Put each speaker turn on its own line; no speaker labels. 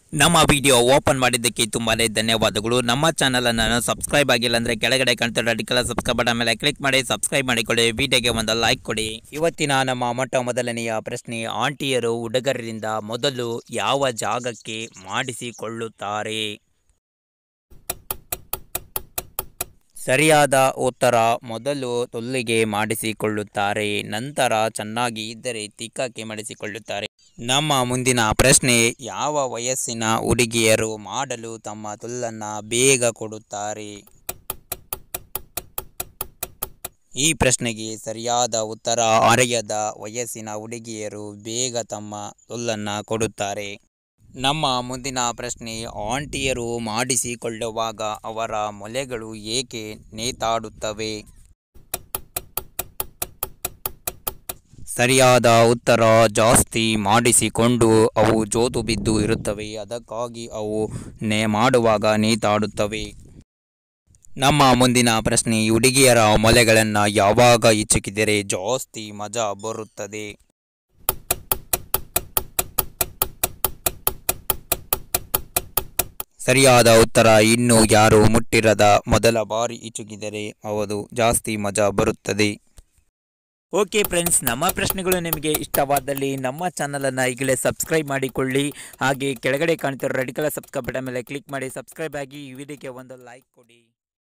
ನಮ್ಮ video open ಮಾಡಿದ್ದಕ್ಕೆ ತುಂಬಾನೇ ಧನ್ಯವಾದಗಳು ನಮ್ಮ ಚಾನಲ್ ಅನ್ನು ಸಬ್ಸ್ಕ್ರೈಬ್ ಆಗಿಲ್ಲ ಅಂದ್ರೆ ಕೆಳಗಡೆ ಕಾಣ್ತಿರೋ ಅಡಿಕಲ ಸಬ್ಸ್ಕ್ರೈಬ್ ಬಟನ್ ಮೇಲೆ ಕ್ಲಿಕ್ ಮಾಡಿ ಸಬ್ಸ್ಕ್ರೈಬ್ ಮಾಡಿಕೊಳ್ಳಿ ವಿಡಿಯೋಗೆ ಒಂದು ಲೈಕ್ ಕೊಡಿ ಇವತ್ತಿನ ನಮ್ಮ ಮೊಟ್ಟ ಮೊದಲನೆಯ ಪ್ರಶ್ನೆ ಆಂಟಿಯರು ಹುಡುಗರಿಂದ ಮೊದಲು ಯಾವ ಜಾಗಕ್ಕೆ ಮಾಡಿಸಿಕೊಳ್ಳುತ್ತಾರೆ ಸರಿಯಾದ ಉತ್ತರ ಮೊದಲು ತೊಲ್ಲಿಗೆ ಮಾಡಿಸಿಕೊಳ್ಳುತ್ತಾರೆ ನಂತರ ಚೆನ್ನಾಗಿ ಇದ್ದರೆ ತಿಕ್ಕಕ್ಕೆ ಮಾಡಿಸಿಕೊಳ್ಳುತ್ತಾರೆ ನಮ್ಮ ಮುಂದಿನ ಪ್ರಶ್ನೆ ಯಾವ ವಯಸ್ಸಿನ ಹುಡುಗಿಯರು ಮಾಡಲು ತಮ್ಮ ತುಲ್ಲನ್ನ ಬೇಗ ಕೊಡುತ್ತಾರೆ ಈ ಪ್ರಶ್ನೆಗೆ ಸರಿಯಾದ ಉತ್ತರ ಅರೆಯದ ವಯಸ್ಸಿನ ಹುಡುಗಿಯರು ಬೇಗ ತಮ್ಮ ತುಲ್ಲನ್ನ ಕೊಡುತ್ತಾರೆ ನಮ್ಮ ಮುಂದಿನ ಪ್ರಶ್ನೆ ಆಂಟಿಯರು ಮಾಡಿಸಿಕೊಳ್ಳುವಾಗ ಅವರ ಮೊಲೆಗಳು ಏಕೆ ನೇತಾಡುತ್ತವೆ ಸರಿಯಾದ ಉತ್ತರ ಜಾಸ್ತಿ ಮಾಡಿಸಿಕೊಂಡು ಅವು ಜೋತು ಬಿದ್ದು ಇರುತ್ತವೆ ಅದಕ್ಕಾಗಿ ಅವು ನೇ ಮಾಡುವಾಗ ನೇತಾಡುತ್ತವೆ ನಮ್ಮ ಮುಂದಿನ ಪ್ರಶ್ನೆ ಹುಡುಗಿಯರ ಮೊಲೆಗಳನ್ನು ಯಾವಾಗ ಇಚ್ಚುಕಿದರೆ ಜಾಸ್ತಿ ಮಜಾ ಬರುತ್ತದೆ ಸರಿಯಾದ ಉತ್ತರ ಇನ್ನು ಯಾರು ಮುಟ್ಟಿರದ ಮೊದಲ ಬಾರಿ ಇಚುಕಿದರೆ ಅವದು ಜಾಸ್ತಿ ಮಜಾ ಬರುತ್ತದೆ ಓಕೆ ಫ್ರೆಂಡ್ಸ್ ನಮ್ಮ ಪ್ರಶ್ನೆಗಳು ನಿಮಗೆ ಇಷ್ಟವಾದಲ್ಲಿ ನಮ್ಮ ಚಾನಲನ್ನು ಈಗಲೇ ಸಬ್ಸ್ಕ್ರೈಬ್ ಮಾಡಿಕೊಳ್ಳಿ ಹಾಗೆ ಕೆಳಗಡೆ ಕಾಣ್ತಿರೋ ರೆಡ್ ಕಲರ್ ಸಬ್ಸ್ಕ್ರೈಬ್ ಬಟನ್ ಮೇಲೆ ಕ್ಲಿಕ್ ಮಾಡಿ ಸಬ್ಸ್ಕ್ರೈಬ್ ಆಗಿ ಈ ವಿಡಿಯೋಗೆ ಒಂದು ಲೈಕ್ ಕೊಡಿ